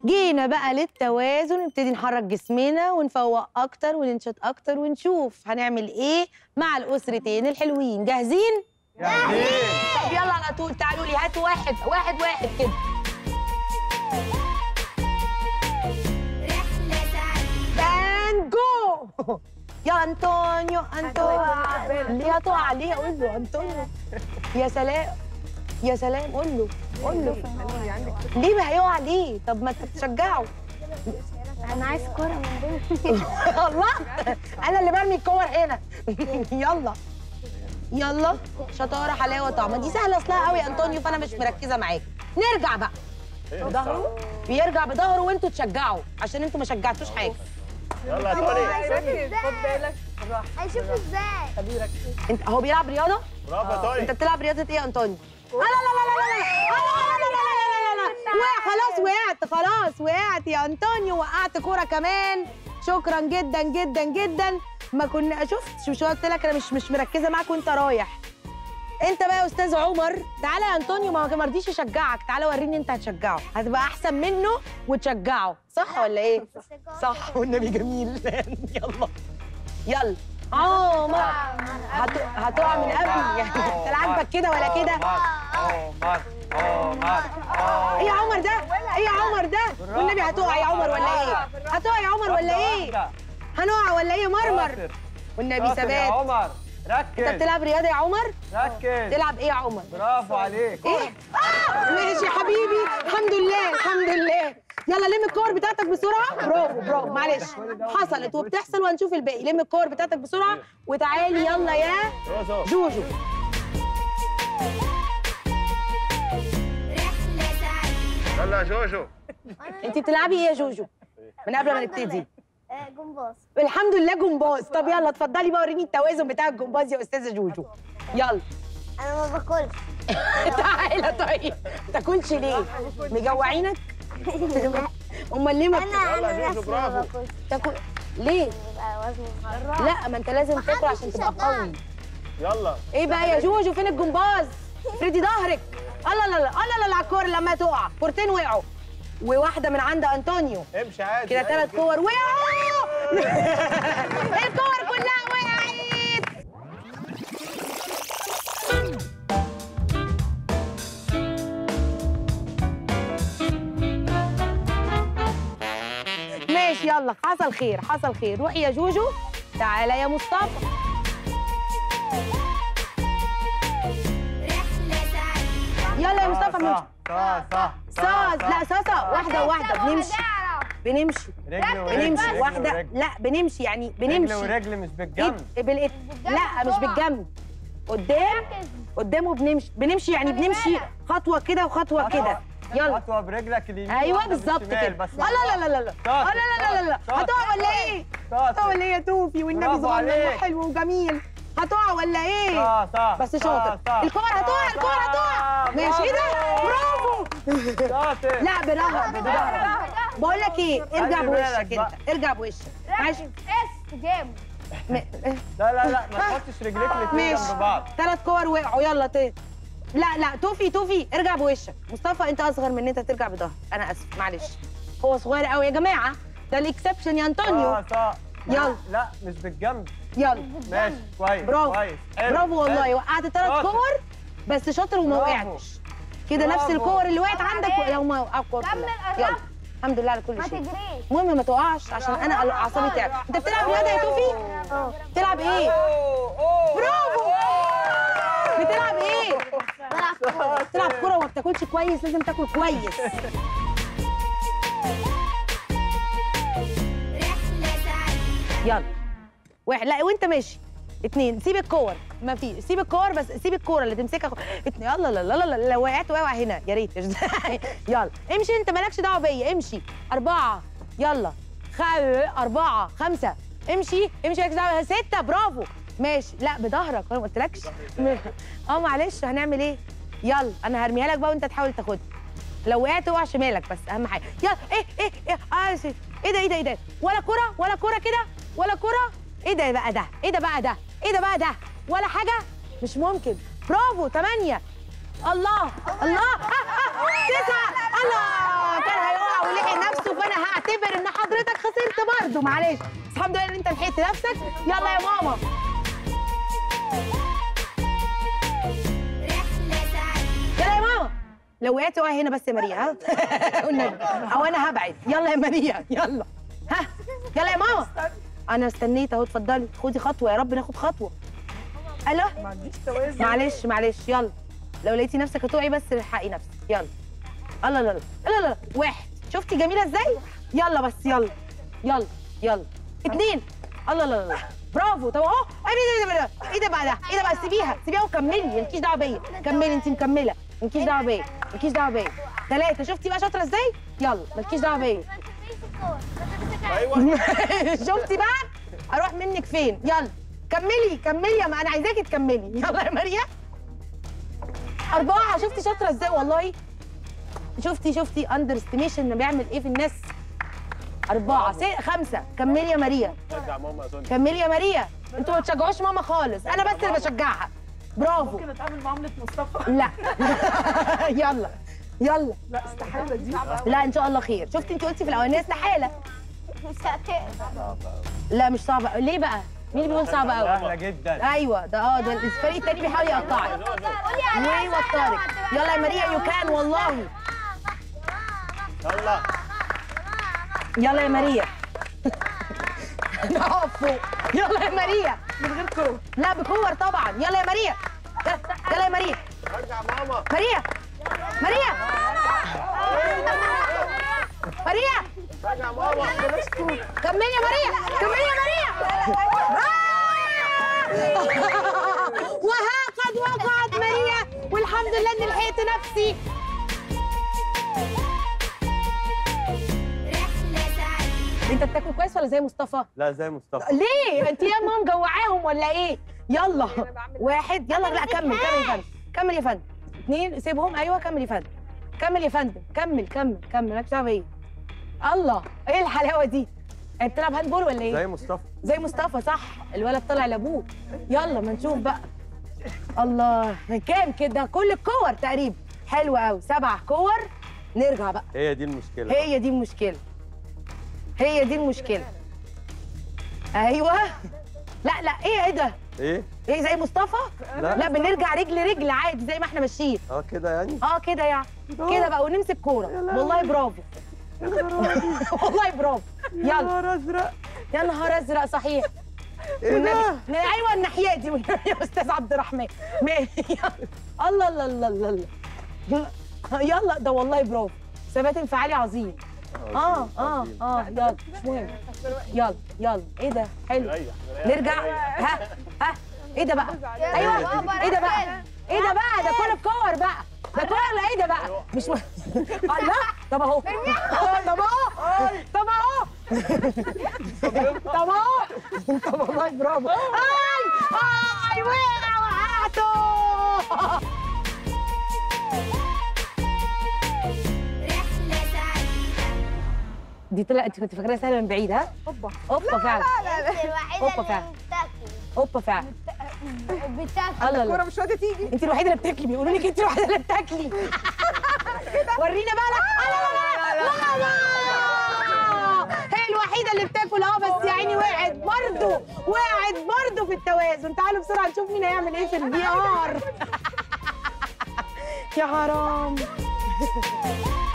جينا بقى للتوازن نبتدي نحرك جسمنا ونفوق اكتر وننشط اكتر ونشوف هنعمل ايه مع الاسرتين الحلوين جاهزين جاهزين طب يلا على طول تعالوا لي هاتوا واحد واحد واحد كده رحلة سعيدة and جو يا انطونيو انطونيو ليه هتقع ليه قول له انطونيو يا سلام يا سلام قول له قول له ليه ما هيقع ليه طب ما تشجعه أنا عايز كورة من دول الله انا اللي برمي الكور هنا يلا يلا شطاره حلاوه طعمه دي سهله اصلها قوي يا انطونيو فانا مش مركزه معاك نرجع بقى ظهره بيرجع بظهره وانتوا تشجعوا عشان انتوا ما شجعتوش حاجه يلا يا توني خد بالك بالراحه هيشوف ازاي خليه يركز انت هو بيلعب رياضه برافو يا انت توني بتلعب رياضه ايه يا انطونيو لا لا لا لا لا لا لا لا لا لا لا لا لا وقع خلاص وقعت خلاص وقعت يا انطونيو وقعت كوره كمان شكرا جدا جدا جدا ما كنا شفت مش قلت لك انا مش مش مركزه معاك وانت رايح انت بقى يا استاذ عمر تعالى يا انطونيو ما ما رضيش يشجعك تعالى وريني انت هتشجعه هتبقى احسن منه وتشجعه صح ولا ايه صح والنبي جميل يلا يلا عمر هت... هتقع من قبل يعني انت لا عاجبك كده ولا كده عمر عمر ايه يا عمر ده ايه يا عمر ده والنبي هتقع يا عمر ولا ايه هتقع يا عمر ولا ايه هنقع ولا ايه يا مرمر والنبي يا ثبات عمر انت ركز بتلعب رياضه يا عمر ركز تلعب ايه يا عمر برافو عليك ايه آه! ماشي يا حبيبي الحمد لله الحمد لله يلا لم الكور بتاعتك بسرعه برافو برافو معلش حصلت وبتحصل وهنشوف الباقي لم الكور بتاعتك بسرعه وتعالي يلا يا روزو جوجو رحلة سعيدة يلا يا جوجو انت بتلعبي ايه يا جوجو من قبل ما نبتدي آه، جمباز الحمد لله جمباز طب يلا اتفضلي بقى وريني التوازن بتاع الجمباز يا استاذه جوجو يلا أنا ما باكلش تعالى طيب تاكلش ليه مجوعينك امال ليه ما بت- أنا يلا أنا يا جوجو، نفسي ما برافو. باكلش تاكل ليه بيبقى وزني لا ما انت لازم تاكل عشان تبقى قوي يلا ايه بقى يا جوجو فين الجمباز افردي ظهرك الله لا لا الله لا لا على الكور لما تقع كورتين وقعوا وواحده من عند انطونيو امشي عادي كده أيوة ثلاث كور وقعوا الكور كلها وقعت ماشي يلا حصل خير حصل خير روحي يا جوجو تعالى يا مصطفى رحلة سعيدة يلا يا مصطفى صح صح صح صاص لا صاصة واحدة واحدة بنمشي بنمشي رجل ورجل بنمشي رجل واحدة ورجل. لا بنمشي يعني رجل بنمشي ورجل مش بالجنب ايد بالإيد لا مش بالجنب قدام قدام وبنمشي بنمشي يعني بنمشي خطوة كده وخطوة كده يلا خطوه برجلك اليمين ايوه واحدة بالظبط بالشمال، كده بس لا لا لا لا لا شاطر، لا لا لا لا لا شاطر. هتقع ولا ايه؟ شاطر. هتقع ولا ايه يا توفي والنبي برافو صغنن عليك. وحلو وجميل هتقع ولا ايه؟ صح صح بس صح، شاطر صح. الكور هتقع الكور هتقع صح، ماشي ايه ده؟ برافو شاطر لا بظهر بظهر بقول لك ايه ارجع خلي بوشك بالك بقى. انت ارجع بوشك ماشي اس جيم م- لا لا لا ما تحطش رجليك الاثنين ماشي جنب بعض ثلاث كور وقعوا يلا ت... لا لا توفي توفي ارجع بوشك مصطفى انت اصغر من ان انت ترجع بظهر انا اسف معلش هو صغير قوي يا جماعه ده الاكسبشن يا انطونيو اه صح يلا. لا مش بالجنب يلا ماشي كويس برافو كويس حلو، برافو والله حلو. وقعت ثلاث شاطر. كور بس شاطر وما برافو. وقعتش كده نفس برافو. الكور اللي وقعت عندك لو ما وقعت كور كمل كلها. قربت. يلا الحمد لله على كل ما شيء تجريش المهم ما تقعش عشان انا اعصابي تعب انت بتلعب رياضه يا توفي بتلعب ايه أوه، أوه. برافو بتلعب ايه بتلعب كوره وما بتاكلش كويس لازم تاكل كويس رحلة سعيدة يلا واحد لا وانت ماشي اتنين سيب الكور ما في سيب الكور بس سيب الكوره اللي تمسكها خ- اتنين يلا لا لا لا لا لو وقعت وقع هنا يا ريت يلا امشي انت مالكش دعوه بيا امشي اربعه يلا خ... اربعه خمسه امشي امشي مالكش دعوه سته برافو ماشي لا بظهرك انا ما قلتلكش م- اه معلش هنعمل ايه يلا انا هرميها لك بقى وانت تحاول تاخدها لو وقعت اوعى شمالك بس اهم حاجه يلا ايه ايه ايه اه سي- ايه ده ايه ده ايه ده ولا كره ولا كره كده ولا كره ايه ده بقى ده ايه ده بقى ده ايه ده بقى ده ولا حاجه مش ممكن برافو ثمانية الله الله آه آه تسعة الله كان هيقع ولحق نفسه فانا هعتبر ان حضرتك خسرت برضه معلش بس الحمد لله ان انت لحقت نفسك يلا يا ماما رحلة سعيدة يلا يا ماما لو وقعت وقع هنا بس يا ماريا ها والنبي او انا هبعد يلا يا ماريا يلا ها يلا يا ماما انا استنيت اهو اتفضلي خدي خطوه يا رب ناخد خطوه الو ما عنديش توازن معلش معلش يلا لو لقيتي نفسك هتقعي بس الحقي نفسك يلا الله لا لا لا لا لا واحد شفتي جميله ازاي يلا بس يلا يلا يلا اتنين الله لا لا لا برافو طب اهو ايه ده ده ايه ده بقى ده ايه ده بقى سيبيها سيبيها وكملي مالكيش دعوه بيا كملي انت مكمله مالكيش دعوه بيا مالكيش دعوه بيا ثلاثه شفتي بقى شاطره ازاي يلا مالكيش دعوه بيا ما تمسكيش الكورة ما تمسكهاش شفتي بقى اروح منك فين يلا كملي كملي يا ما انا عايزاكي تكملي يلا يا ماريا أربعة شفتي شاطرة ازاي والله شفتي شفتي اندر استيميشن بيعمل ايه في الناس أربعة ست خمسة كملي يا ماريا شجع ماما اظن كملي يا ماريا انتوا ما تشجعوش ماما خالص انا بس اللي بشجعها برافو ممكن اتعامل معامله مصطفى لا يلا يلا لا استحاله دي لا ان شاء الله خير شفتي انت قلتي في الاولانيه استحاله مش هتقدر لا مش صعبه ليه بقى مين اللي بيقول صعبه قوي سهله جدا ايوه ده اه ده الفريق التاني بيحاول يقطعك قولي عليها ويوترك يلا يا ماريا يو كان والله يلا يلا يا ماريا نقف فوق يلا يا ماريا من غير كوره لا بكور طبعا يلا يا ماريا يلا- يلا يا ماريا شجع ماما ماريا ماريا ماريا شجع ماما كملي يا ماريا كملي يا ماريا آه! وها قد وقعت ماريا والحمد لله اني لحقت نفسي رحلة سعيدة انت بتاكل كويس ولا زي مصطفى لا زي مصطفى ليه انت يا مام جوعاهم ولا ايه يلا واحد يلا لا كمل كمل يا فندم كمل يا فندم اثنين سيبهم ايوه كمل يا فندم كمل يا فندم كمل كمل كمل مالكش دعوه بايه الله ايه الحلاوه دي انت بتلعب هاند بول ولا ايه زي مصطفى زي مصطفى صح الولد طلع لابوه يلا ما نشوف بقى الله كام كده كل الكور تقريبا حلوه قوي سبع كور نرجع بقى هي دي المشكله هي دي المشكله هي دي المشكله ايوه لا لا ايه ايه ده ايه ايه زي مصطفى لا. لا بنرجع رجل رجل عادي زي ما احنا ماشيين اه كده يعني اه كده يعني كده بقى ونمسك كوره والله برافو والله برافو يلا نهار ازرق يا نهار ازرق صحيح ايه ده والنبي ايوه الناحيه دي والنبي يا استاذ عبد الرحمن ماشي يلا. الله الله الله الله الله يلا ده والله برافو ثبات انفعالي عظيم اه اه اه يلا مش مهم يلا يلا ايه ده حلو نرجع ها ها ايه ده بقى ايوه ايه ده بقى ايه ده بقى ده كل الكور بقى ده كل ولا ايه ده بقى مش م... الله طب اهو آه، طب اهو طب اهو طب اهو طب والله برافو اي اي وقع وقعته رحلة سعيدة دي طلعت انت كنت فاكراها سهله من بعيد ها اوبا اوبا فعلا انت الوحيدة هوبا فعلا. اللي بتاكل اوبا فعلا بتاكل الله الكوره الله مش راضيه تيجي انت الوحيده اللي بتاكلي بيقولوا لك انت الوحيده اللي بتاكلي ورينا بقى لا لا لا لا لا هي الوحيده اللي بتاكل اه بس يا عيني وقعت برضه وقعت برضه في التوازن تعالوا بسرعه نشوف مين هيعمل ايه في الفي ار يا حرام